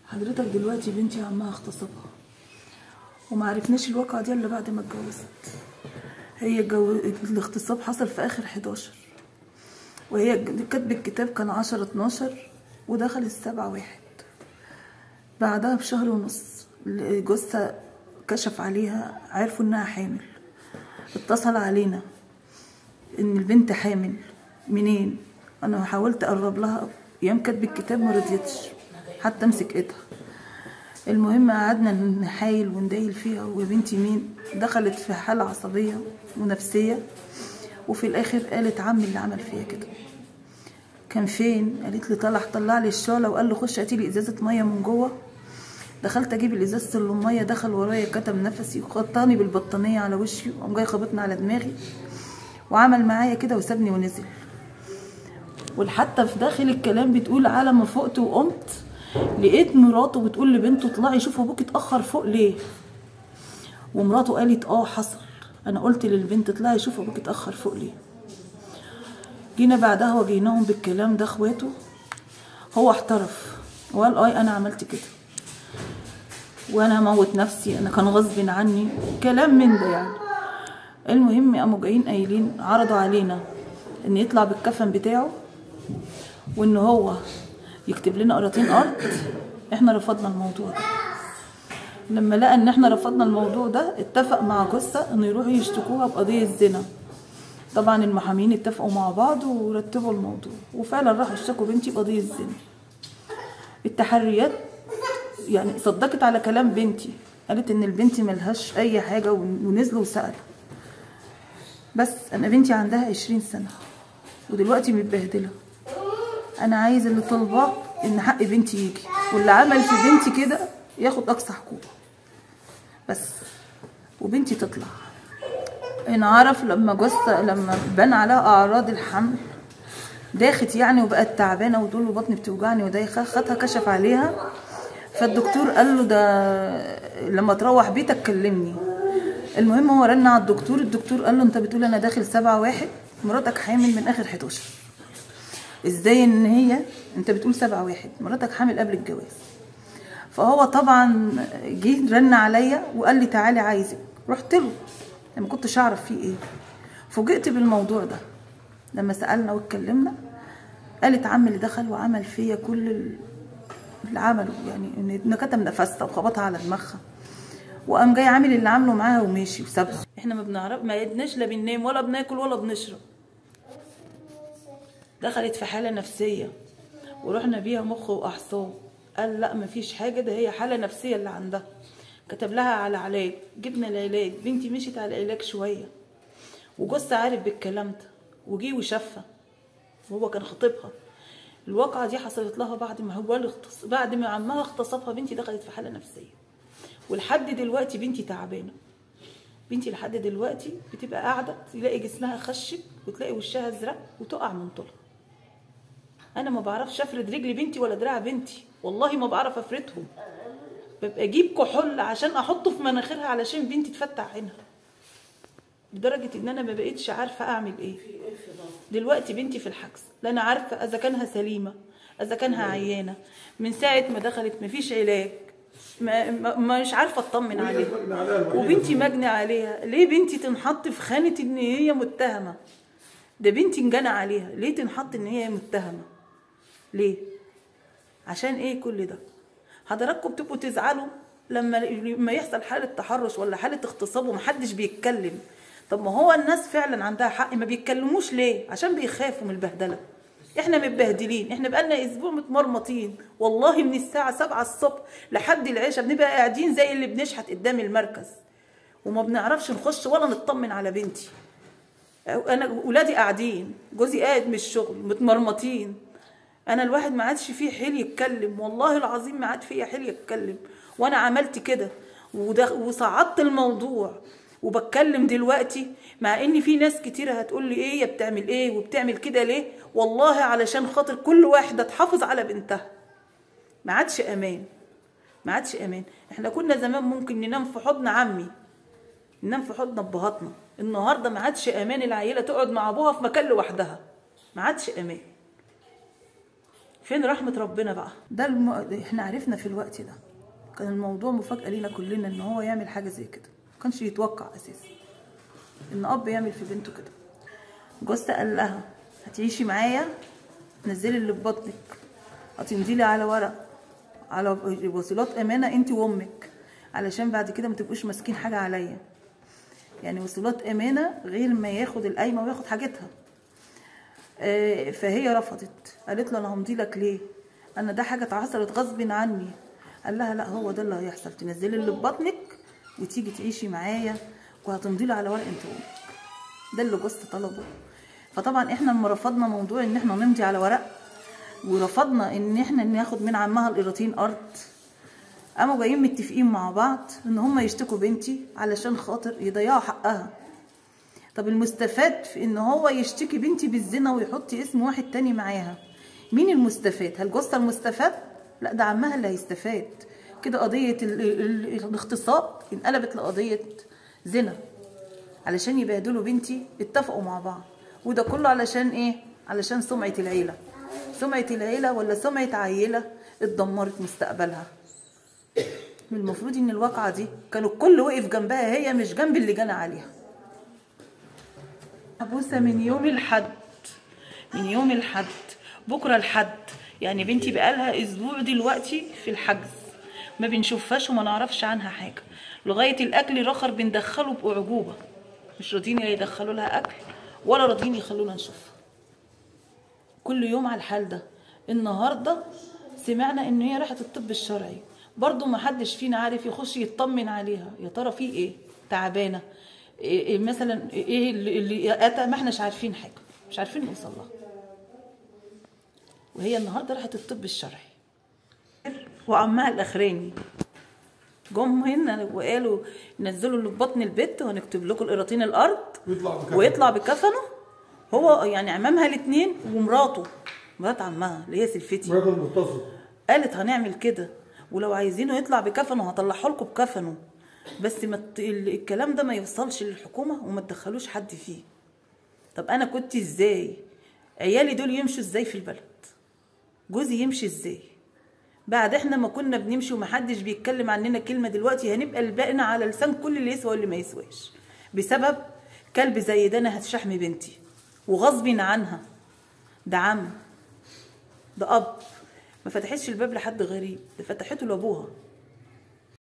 حضرتك دلوقتي بنتي عمها اغتصبها وما عرفناش الواقعة دي الا بعد ما اتجوزت هي الجو... الاغتصاب حصل في اخر 11 وهي كاتبة الكتاب كان 10 12 ودخل السبعة واحد بعدها بشهر ونص جوزها كشف عليها عرفوا انها حامل اتصل علينا ان البنت حامل منين انا حاولت اقرب لها ايام كاتب الكتاب ما رضيتش حتى امسك ايدها المهم قعدنا نحايل وندايل فيها ويا بنتي مين دخلت في حالة عصبية ونفسية وفي الاخر قالت عمي اللي عمل فيا كده كان فين قالت لي طلع طلع لي الشعلة وقال له خش هاتي لي ازازة مية من جوه دخلت اجيب الازازة المية دخل ورايا كتم نفسي وخطاني بالبطانية على وشي وقام جاي خبطني على دماغي وعمل معايا كده وسابني ونزل وحتى في داخل الكلام بتقول على ما فقت وقمت لقيت مراته بتقول لبنته اطلعي شوف ابوك اتاخر فوق ليه ومراته قالت اه حصل انا قلت للبنت اطلعي شوف ابوك اتاخر فوق ليه جينا بعدها واجهناهم بالكلام ده اخواته هو احترف وقال اي انا عملت كده وانا موت نفسي انا كان غصب عني كلام من ده يعني المهم قاموا جايين قايلين عرضوا علينا ان يطلع بالكفن بتاعه وان هو يكتب لنا قراطين ارض احنا رفضنا الموضوع ده لما لقى ان احنا رفضنا الموضوع ده اتفق مع جثه انه يروحوا يشتكوها بقضيه زنا طبعا المحامين اتفقوا مع بعض ورتبوا الموضوع وفعلا راحوا اشتكوا بنتي بقضيه زنا التحريات يعني صدقت على كلام بنتي قالت ان البنت ملهاش اي حاجه ونزلوا وسالوا بس انا بنتي عندها عشرين سنه ودلوقتي متبهدله انا عايز اللي طالباه ان حق بنتي يجي واللي عمل في بنتي كده ياخد اقصى حقوقه بس وبنتي تطلع انا عرف لما جثة لما بان عليها اعراض الحمل داخت يعني وبقت تعبانه وتقول له بطني بتوجعني ودايخه خدها كشف عليها فالدكتور قال له ده لما تروح بيتك كلمني المهم هو رن على الدكتور الدكتور قال له انت بتقول انا داخل سبعة واحد مراتك حامل من اخر 11 ازاي ان هي انت بتقول سبعة واحد مراتك حامل قبل الجواز فهو طبعا جه رن عليا وقال لي تعالي عايزك رحت له ما كنتش اعرف فيه ايه فوجئت بالموضوع ده لما سالنا واتكلمنا قالت عمي اللي دخل وعمل فيا كل اللي عمله يعني ان كتم نفسها وخبطها على دماغها وقام جاي عامل اللي عامله معاها وماشي وسابها احنا ما بنعرف ما يدناش لا بننام ولا بناكل ولا بنشرب دخلت في حاله نفسيه ورحنا بيها مخ واعصاب قال لا مفيش حاجه ده هي حاله نفسيه اللي عندها كتب لها على علاج جبنا العلاج بنتي مشيت على العلاج شويه وجوز عارف بالكلام ده وجي وشافها وهو كان خطيبها الواقعه دي حصلت لها بعد ما هو الاغتص... بعد ما عمها اغتصبها بنتي دخلت في حاله نفسيه ولحد دلوقتي بنتي تعبانه بنتي لحد دلوقتي بتبقى قاعده تلاقي جسمها خشب وتلاقي وشها ازرق وتقع من طولها انا ما بعرفش افرد رجل بنتي ولا دراع بنتي والله ما بعرف افردهم ببقى اجيب كحول عشان احطه في مناخيرها علشان بنتي تفتح عينها لدرجه ان انا ما بقتش عارفه اعمل ايه دلوقتي بنتي في الحجز لا انا عارفه اذا كانها سليمه اذا كانها عيانه من ساعه ما دخلت مفيش علاج ما ما مش عارفه اطمن عليها وبنتي مجني عليها ليه بنتي تنحط في خانه ان هي متهمه ده بنتي انجنى عليها ليه تنحط ان هي متهمه ليه عشان ايه كل ده حضراتكم بتبقوا تزعلوا لما لما يحصل حاله تحرش ولا حاله اغتصاب ومحدش بيتكلم طب ما هو الناس فعلا عندها حق ما بيتكلموش ليه عشان بيخافوا من البهدله احنا متبهدلين احنا بقالنا اسبوع متمرمطين والله من الساعه 7 الصبح لحد العشاء بنبقى قاعدين زي اللي بنشحت قدام المركز وما بنعرفش نخش ولا نطمن على بنتي انا ولادي قاعدين جوزي قاعد من الشغل متمرمطين انا الواحد ما عادش فيه حيل يتكلم والله العظيم ما عاد فيه حيل يتكلم وانا عملت كده وصعدت الموضوع وبتكلم دلوقتي مع ان في ناس كتير هتقول لي ايه يا بتعمل ايه وبتعمل كده ليه والله علشان خاطر كل واحده تحافظ على بنتها ما عادش امان ما عادش امان احنا كنا زمان ممكن ننام في حضن عمي ننام في حضن ابهاتنا النهارده ما عادش امان العيله تقعد مع ابوها في مكان لوحدها ما عادش امان فين رحمه ربنا بقى ده الم... احنا عرفنا في الوقت ده كان الموضوع مفاجاه لينا كلنا ان هو يعمل حاجه زي كده ما كانش يتوقع اساسا ان اب يعمل في بنته كده جوزها قال لها هتعيشي معايا نزلي اللي في بطنك هتمضي لي على ورق على وصلات امانه انت وامك علشان بعد كده ما تبقوش ماسكين حاجه عليا يعني وصلات امانه غير ما ياخد القايمه وياخد حاجتها آه، فهي رفضت قالت له انا همضي لك ليه انا ده حاجه اتعثرت غصب عني قال لها لا هو ده اللي هيحصل تنزلي اللي في بطنك وتيجي تعيشي معايا وهتمضي لي على ورق انت وامك ده اللي جوزت طلبه فطبعا احنا لما رفضنا موضوع ان احنا نمضي على ورق ورفضنا ان احنا ناخد من عمها القيراطين ارض قاموا جايين متفقين مع بعض ان هم يشتكوا بنتي علشان خاطر يضيعوا حقها طب المستفاد في ان هو يشتكي بنتي بالزنا ويحط اسم واحد تاني معاها مين المستفاد هل جوزها المستفاد لا ده عمها اللي هيستفاد كده قضية ال- ال- الاغتصاب انقلبت لقضية زنا علشان يبهدلوا بنتي اتفقوا مع بعض وده كله علشان ايه علشان سمعة العيلة سمعة العيلة ولا سمعة عيلة اتدمرت مستقبلها المفروض ان الواقعة دي كانوا الكل وقف جنبها هي مش جنب اللي جنى عليها محبوسة من يوم الحد من يوم الحد بكرة الحد يعني بنتي بقالها اسبوع دلوقتي في الحجز ما بنشوفهاش وما نعرفش عنها حاجة لغاية الاكل الاخر بندخله باعجوبة مش راضيين يدخلوا لها اكل ولا راضيين يخلونا نشوفها كل يوم على الحال ده النهارده سمعنا ان هي راحت الطب الشرعي برضو ما حدش فينا عارف يخش يطمن عليها يا ترى في ايه تعبانه إيه إيه مثلا ايه اللي اللي اتى ما احناش عارفين حاجه مش عارفين نوصل لها وهي النهارده راحت الطب الشرعي وعمها الاخراني جم هنا وقالوا نزلوا اللي في بطن البت وهنكتب لكم القراطين الارض ويطلع بكفنه. ويطلع بكفنه هو يعني عمامها الاثنين ومراته مرات عمها اللي هي سلفتي راجل متصل قالت هنعمل كده ولو عايزينه يطلع بكفنه هطلعه لكم بكفنه بس ما ت- ال- الكلام ده ما يوصلش للحكومه وما تدخلوش حد فيه طب انا كنت ازاي عيالي دول يمشوا ازاي في البلد جوزي يمشي ازاي بعد احنا ما كنا بنمشي ومحدش بيتكلم عننا كلمه دلوقتي هنبقى الباقنا على لسان كل اللي يسوى واللي ما يسواش بسبب كلب زي ده انا هتشحم بنتي وغصب عنها ده عم ده اب ما فتحتش الباب لحد غريب ده فتحته لابوها